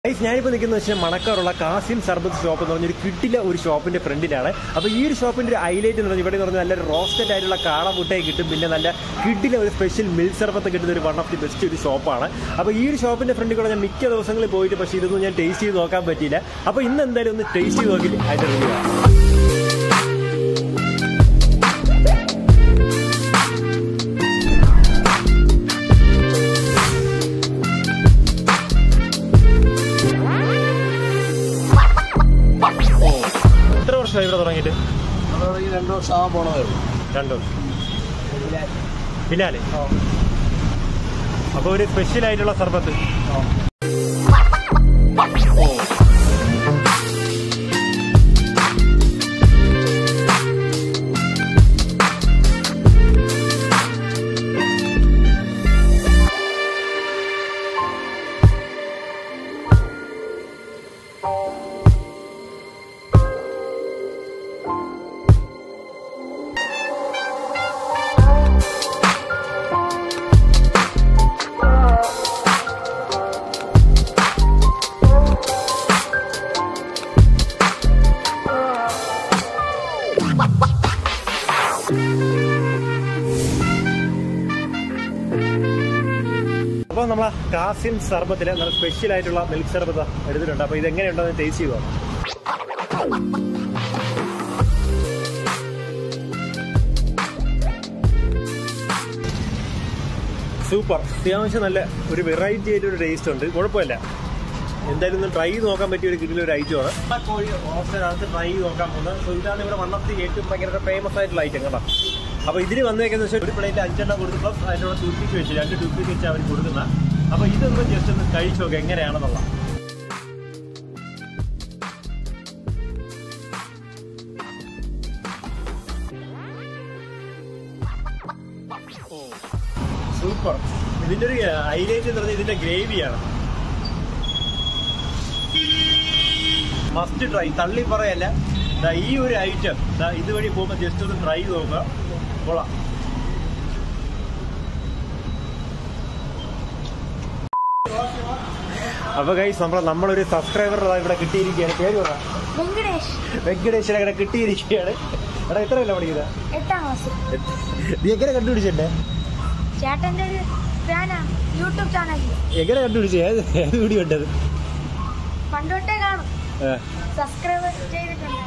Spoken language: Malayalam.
ഗൈസ് ഞാനിപ്പോൾ നിൽക്കുന്ന വെച്ചാൽ മണക്കാറുള്ള കാസിം സർബത്ത് ഷോപ്പ് എന്ന് പറഞ്ഞൊരു കിട്ടില്ല ഒരു ഷോപ്പിന്റെ ഫ്രണ്ടിലാണ് അപ്പോൾ ഈ ഒരു ഷോപ്പിന്റെ ഒരു ഹൈലൈറ്റ് എന്ന് പറഞ്ഞാൽ ഇവിടെ എന്ന് പറഞ്ഞാൽ നല്ല റോസ്റ്റഡ് ആയിട്ടുള്ള കാള മുട്ടയെ കിട്ടും പിന്നെ നല്ല കിട്ടില്ല ഒരു സ്പെഷ്യൽ മിൽക്ക് സർബത്ത് കിട്ടുന്ന ഒരു വൺ ഓഫ് ദി ബെസ്റ്റ് ഒരു ഷോപ്പാണ് അപ്പോൾ ഈ ഒരു ഷോപ്പിന്റെ ഫ്രണ്ടിൽ കൂടെ ഞാൻ മിക്ക ദിവസങ്ങളിൽ പോയിട്ട് പക്ഷേ ഇതൊന്നും ഞാൻ ടേസ്റ്റ് ചെയ്ത് നോക്കാൻ പറ്റിയില്ല അപ്പോൾ ഇന്ന് എന്തായാലും ഒന്ന് ടേസ്റ്റ് ചെയ്ത് നോക്കിയിട്ട് അതിന്റെ റിവ്യൂ ആണ് എത്ര വർഷമായി ഇവിടെ തുടങ്ങിയിട്ട് ഈ രണ്ടു വർഷം ആവാൻ പോണതേ ഉള്ളൂ രണ്ട് വർഷം ബിലാല് അപ്പോൾ ഒരു സ്പെഷ്യൽ ആയിട്ടുള്ള സർബത്ത് അപ്പോൾ നമ്മളെ കാസിം സർബത്തിൽ നല്ല സ്പെഷ്യൽ ആയിട്ടുള്ള മിൽക്ക് സർബത്ത് എടുത്തിട്ടുണ്ട് അപ്പോൾ ഇത് എങ്ങനെയുണ്ടെന്ന് ടേസ്റ്റ് ചെയ്തു സൂപ്പർ അത്യാവശ്യം നല്ല ഒരു വെറൈറ്റി ആയിട്ടൊരു ടേസ്റ്റ് ഉണ്ട് കുഴപ്പമില്ല എന്തായാലും ഒന്ന് ട്രൈ ചെയ്ത് നോക്കാൻ പറ്റിയ ഒരു കിട്ടുന്ന ഒരു ഐറ്റമാണ് ആ കോഴി റോസ്റ്ററിനകത്ത് ട്രൈ ചെയ്ത് നോക്കാൻ പോകുന്നത് സോ ഇതാണ് ഇവിടെ വൺ ഓഫ് ദി ഏറ്റവും ഭയങ്കര ഫേമസ് ആയിട്ടുള്ള ഐറ്റം കേട്ടോ അപ്പോൾ ഇതിന് വന്നേക്കെന്ന് വെച്ചാൽ ഒരു പ്ലേറ്റ് അഞ്ചെണ്ണം കൊടുത്ത് പ്ലസ് അതിൻ്റെ കൂടെ ടൂപ്പിക്ക് വെച്ച് രണ്ട് ടൂപ്പിക്ക് വെച്ച് അവർ കൊടുക്കുന്ന അപ്പോൾ ഇതൊന്ന് ജസ്റ്റ് ഒന്ന് കഴിച്ചു നോക്കാം എങ്ങനെയാണെന്നുള്ള സൂപ്പർ ഇതിന്റെ ഒരു ഹൈലൈറ്റ് എന്ന് പറഞ്ഞാൽ ഇതിന്റെ ഗ്രേവിയാണ് മസ്റ്റ് ട്രൈ തള്ളി പറയല്ല ദാ ഈ ഒരു ഐറ്റം ദാ ഇതുവഴി പോകുമ്പോൾ ജസ്റ്റ് ഒന്ന് ട്രൈ ചെയ്ത് നോക്കുക കൊള്ളാം അപ്പൊ ഗൈസ് നമ്മളെ നമ്മളൊരു സബ്സ്ക്രൈബർ ഇവിടെ കിട്ടിയിരിക്കുകയാണ് പേര് പറ വെങ്കടേഷ് വെങ്കടേശ്വര ഇവിടെ കിട്ടിയിരിക്കുകയാണ് എടാ എത്ര അല്ല പഠിക്കുന്നത് എട്ടാം ക്ലാസ് നീ എങ്ങനെ കണ്ടുപിടിച്ചിട്ടെ ചേട്ടന്റെ ഒരു ഫാനാണ് യൂട്യൂബ് ചാനലിൽ എങ്ങനെ കണ്ടുപിടിച്ചേ ഏത് ഏത് വീഡിയോ ഉണ്ടത് പണ്ടോട്ടേ കാണും ആ. സബ്സ്ക്രൈബ് ചെയ്തിട്ടുണ്ട്